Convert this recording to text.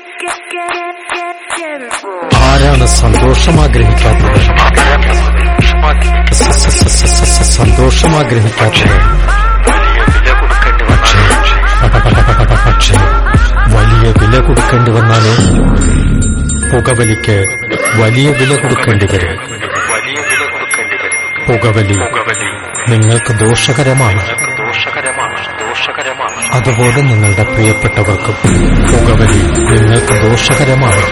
ആരാണ് സന്തോഷം ആഗ്രഹിക്കാത്തത് സ- സ- സ- സ- സ- സ- സന്തോഷം ആഗ്രഹിക്കാത്തത് പക്ഷേ വലിയ വില കൊടുക്കേണ്ടി വന്നാലോ പുകവലിക്ക് വലിയ വില കൊടുക്കേണ്ടി വരും പുകവലി നിങ്ങൾക്ക് ദോഷകരമാണ് അതുപോലെ നിങ്ങളുടെ പ്രിയപ്പെട്ടവർക്കും പുകവലി നിങ്ങൾക്ക് ദോഷകരമാണ്